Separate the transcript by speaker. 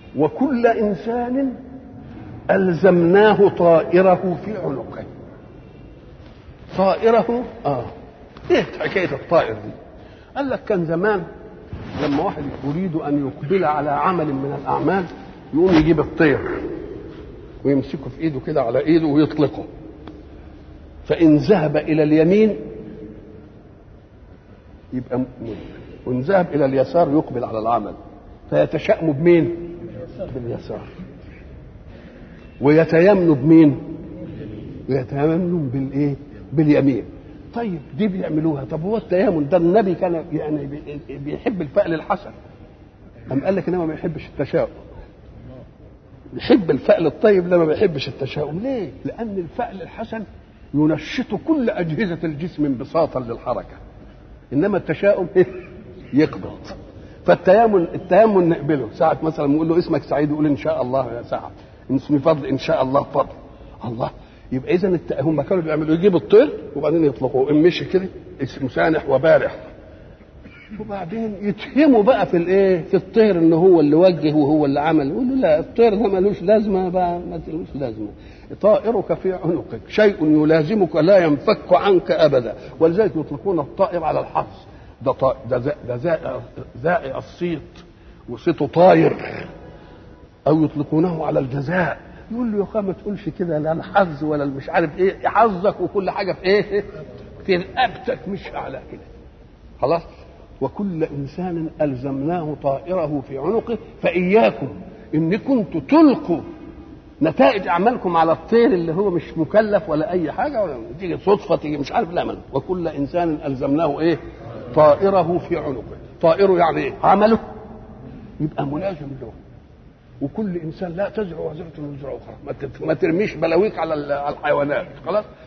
Speaker 1: وكل انسان الزمناه طائره في عنقه طائره اه ايه حكايه الطائر دي قال لك كان زمان لما واحد يريد ان يقبل على عمل من الاعمال يقوم يجيب الطير ويمسكه في ايده كده على ايده ويطلقه فان ذهب الى اليمين يبقى وان ذهب الى اليسار يقبل على العمل فيتشأم بمين باليسار ويتيمن بمين ويتيمن بالايه باليمين طيب دي بيعملوها طب هو التيامن ده النبي كان يعني بيحب الفأل الحسن أم قال لك انما ما بيحبش التشاؤم يحب الفأل الطيب لما ما بيحبش التشاؤم ليه لان الفأل الحسن ينشط كل اجهزه الجسم انبساطا للحركه انما التشاؤم يقبض فالتيامن التيامن نقبله ساعة مثلا نقول له اسمك سعيد يقول ان شاء الله يا سعد اسمي فضل ان شاء الله فضل الله يبقى اذا الت... هم كانوا بيعملوا يجيب الطير وبعدين يطلقوه ان مشي كده اسمه سانح وبارح وبعدين يتهموا بقى في الايه في الطير ان هو اللي وجه وهو اللي عمل يقول له لا الطير ده ملوش لازمه بقى ملوش لازمه طائرك في عنقك شيء يلازمك لا ينفك عنك ابدا ولذلك يطلقون الطائر على الحظ ده طا... ده ده, ده زائع زائع الصيت وصيته طاير او يطلقونه على الجزاء يقول له يا اخويا ما تقولش كده لا الحظ ولا مش عارف ايه حظك وكل حاجه في ايه في رقبتك مش اعلى كده خلاص وكل انسان الزمناه طائره في عنقه فاياكم ان كنتم تلقوا نتائج اعمالكم على الطير اللي هو مش مكلف ولا اي حاجه ولا تيجي صدفه تيجي مش عارف لا من وكل انسان الزمناه ايه طائره في عنقه طائره يعني ايه عمله يبقى ملازم له وكل انسان لا تزرع وزرة وزر اخرى ما ترميش بلاويك على الحيوانات خلاص